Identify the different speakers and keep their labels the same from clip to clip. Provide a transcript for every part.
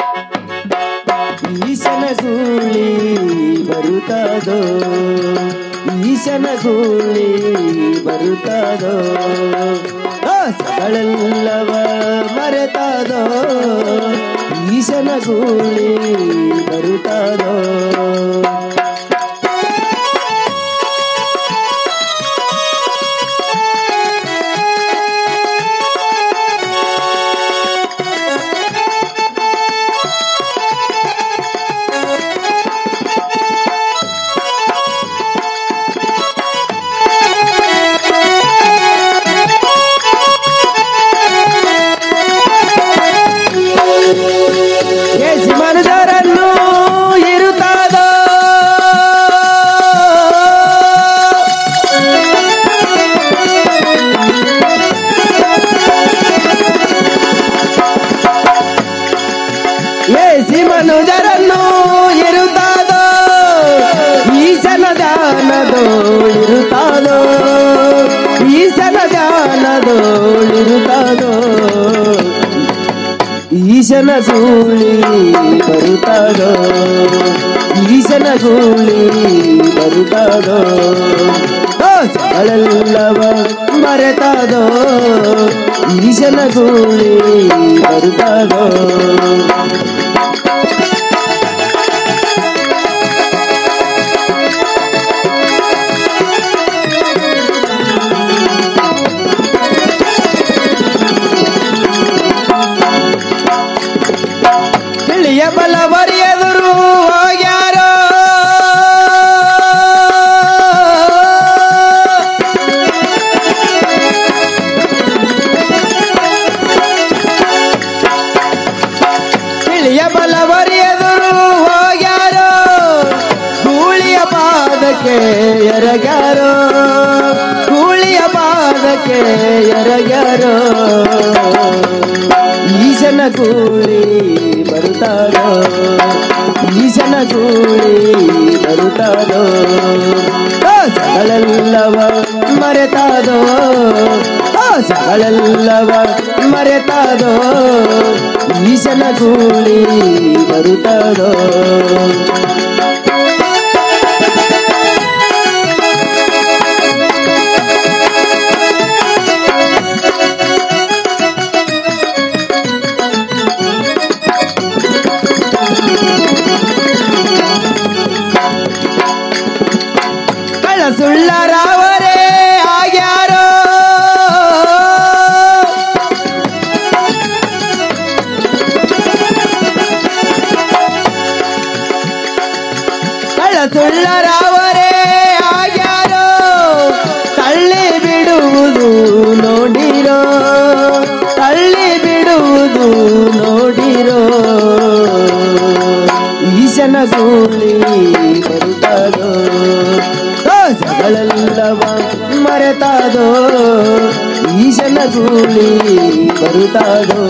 Speaker 1: ಈಶನ ಗೂಳಿ ಬರುತ್ತದೋ ಈಶನ ಗೂಳಿ ಬರುತ್ತದೋ ಸಗಳೆಲ್ಲವ ಮರೆತದೋ ಈಶನ ಗೂಳಿ ಬರುತ್ತದೋ ಕೇಸಿ ಮನುಜರನ್ನು ಇರುತ್ತದೋ ಏಸಿ ಮನುಜರನ್ನು ಇರುತ್ತದೋ ಈಶನ ಧ್ಯಾನದೋ ಇರುತ್ತದೋ ಈಶನ ಧ್ಯಾನದೋ ಇರುತ್ತದೋ ಈಶನ ಗೂಳಿ ಬರುತ್ತದೋ ಈಶನ ಗೂಳಿ ಬರುತ್ತದೋ ಸಗಳೆಲ್ಲವ ಮರೆತದೋ ಈಶನ ಗೂಳಿ ಬರುತ್ತದೋ ತಿಳಿಯ ಬಲವರಿಯದರು ಹೋಗ್ಯಾರೋ ತಿಳಿಯ ಬಲವರಿಯದರು ಹೋಗ್ಯಾರೋ ಗೂಳಿಯ ಪಾದಕ್ಕೆ ಎರಗ್ಯಾರೋ ಗೂಳಿಯ ಪಾದಕ್ಕೆ ಎರಗ್ಯಾರೋ ಈಶನ ಗೂಳಿ ಬರುತ್ತಾರೋ ಈಶನ ಗೂಳಿ ಬರುತ್ತಾರೋ ಸಗಳೆಲ್ಲವ ಮರೆತಾದೋ ಸಗಳೆಲ್ಲವ ಮರೆತಾದೋ ಈಶನ ಗೂಳಿ ಬರುತ್ತಾರೋ ಕಳ್ಳ ಸುಳ್ಳರಾವರೇ ಆಗ್ಯಾರೋ ಕಳ್ಳ ಸುಳ್ಳರಾವರೇ ಆಗ್ಯಾರೋ ತಳ್ಳಿ ಬಿಡುವುದು ನೋಡಿರೋ ತಳ್ಳಿ ಬಿಡುವುದು ನೋಡಿರೋ ಈಶನ ಗೂಳಿ ಬರುತ್ತದೋ ಸಗಳೆಲ್ಲವ ಮರೆತಾದೋ ಈಶನ ಗೂಳಿ ಬರುತ್ತಾದೋ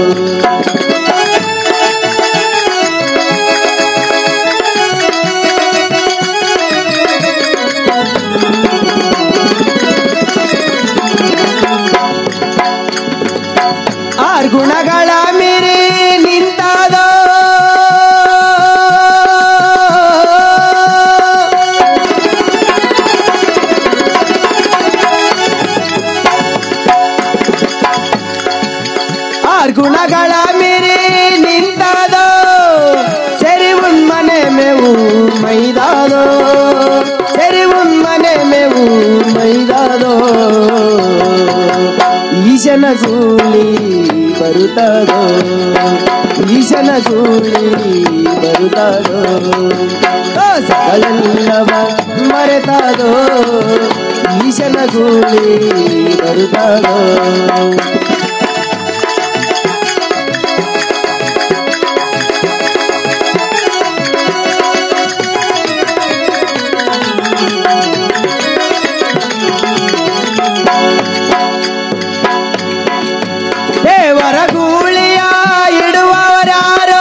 Speaker 1: ಆರ್ ಗುಣಗಳ ಮೀರಿ ನಿಂತಾದೋ ಆರ್ ಗುಣಗಳ ಮೀರಿ ನಿಂತಾದೋ ಸರಿ ಉನ್ ಮನೆ ಮೇವು ಮೈದಾದೋ ಸರಿ ಉನ್ ಮನೆ ಮೇವು ಮೈದಾದೋ ಈಶನ ಗೂಳಿ ಬರುತ್ತದೋ ಈಶನ ಗೂಳಿ ಬರುತ್ತದೋ ಸಗಳೆಲ್ಲವ ಮರೆತದೋ ಈಶನ ಗೂಳಿ ಬರುತ್ತದೋ ದೇವರ ಗೂಳಿಯ ಇಡುವವರಾರೋ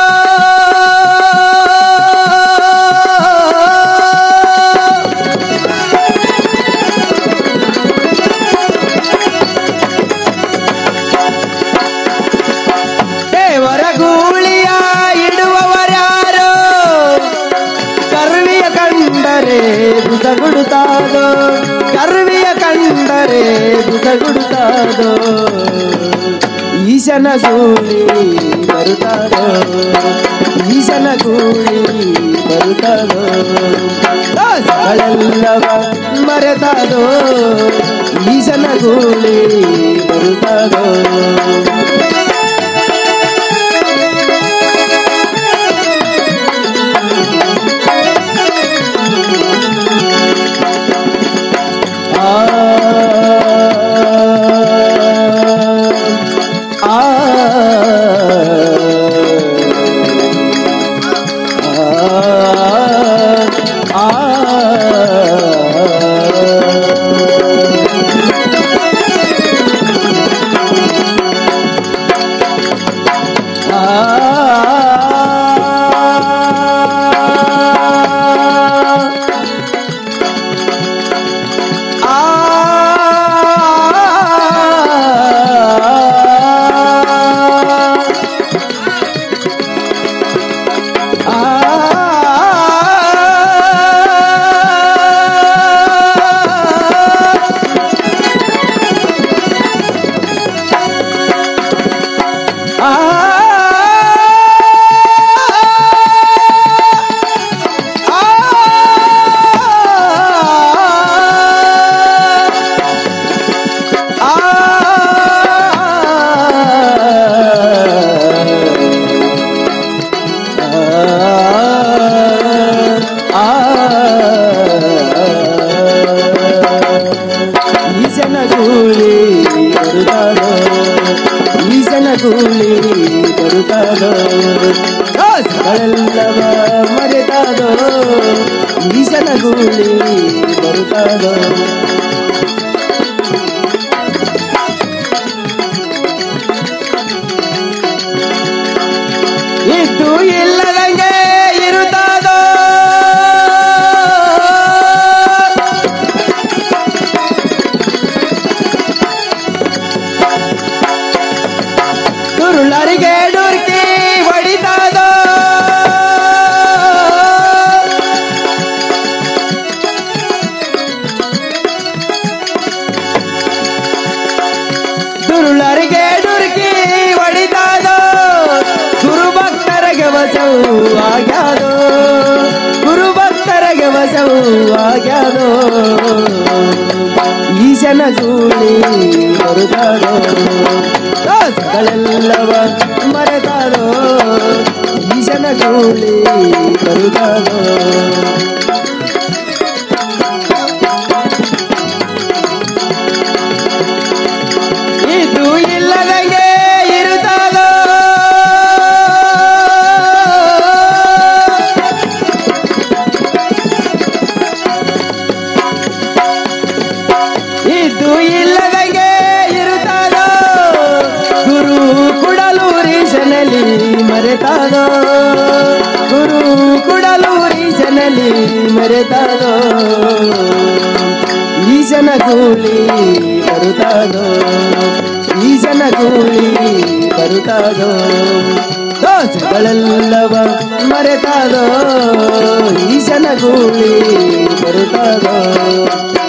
Speaker 1: ಗೂಳಿ ಬರುತ್ತದೋ ಈಶನ ಗೂಳಿ ಬರುತ್ತದೋ ದೋಷಗಳೆಲ್ಲವ ಮರೆತದೋ ಈಶನ ಗೂಳಿ ಬರುತ್ತದೋ ಆ ಆ ಆ ಈಶನ ಗೂಳಿ ಬರುತ್ತಾದೋ ಈಶನ ಗೂಳಿ ಬರುತ್ತಾದೋ ದೋಷಗಳೆಲ್ಲವ ಮರೆತಾದೋ ಈಶನ ಗೂಳಿ ಬರುತ್ತಾದೋ ಇದ್ದು ಇಲ್ಲದಂಗೆ ಇರುತ್ತಾದೋ ದುರುಳರಿಗೆ ಡುರ್ಕಿ ಹೊಡಿತಾದೋ ದುರುಳರಿಗೆ ಡುರ್ಕಿ ಹೊಡಿತಾದೋ ಗುರು ಭಕ್ತರಿಗೆ ವಶವು ಆಗ್ಯಾದೋ ಗುರು ಭಕ್ತರಿಗೆ ವಶವು ಆಗ್ಯಾದೋ ಈಶನ ಗೂಳಿ ಬರುತ್ತಾದೋ ದೋಷಗಳೆಲ್ಲವ ಮರೆತಾದೋ ಈಶನ ಗೂಳಿ ಬರುತ್ತಾದೋ ಇದು ಇಲ್ಲದಂಗೆ ಇರುತ್ತದೋ ಇದು ಇಲ್ಲದಂಗೆ ಇರುತ್ತದೋ ಗುರು ಕುಡಲೂರೀಶನಲ್ಲಿ ಮರೆತಾದೋ ಗುರು ಕುಡಲೂರೀಶನಲ್ಲಿ ಮರೆತಾದೋ ಈಶನ ಗೂಳಿ ಬರುತ್ತಾದೋ ಈಶನ ಗೂಳಿ ಬರುತ್ತಾದೋ ದೋಷಗಳೆಲ್ಲವ ಮರೆತಾದೋ ಈಶನ ಗೂಳಿ ಬರುತ್ತಾದೋ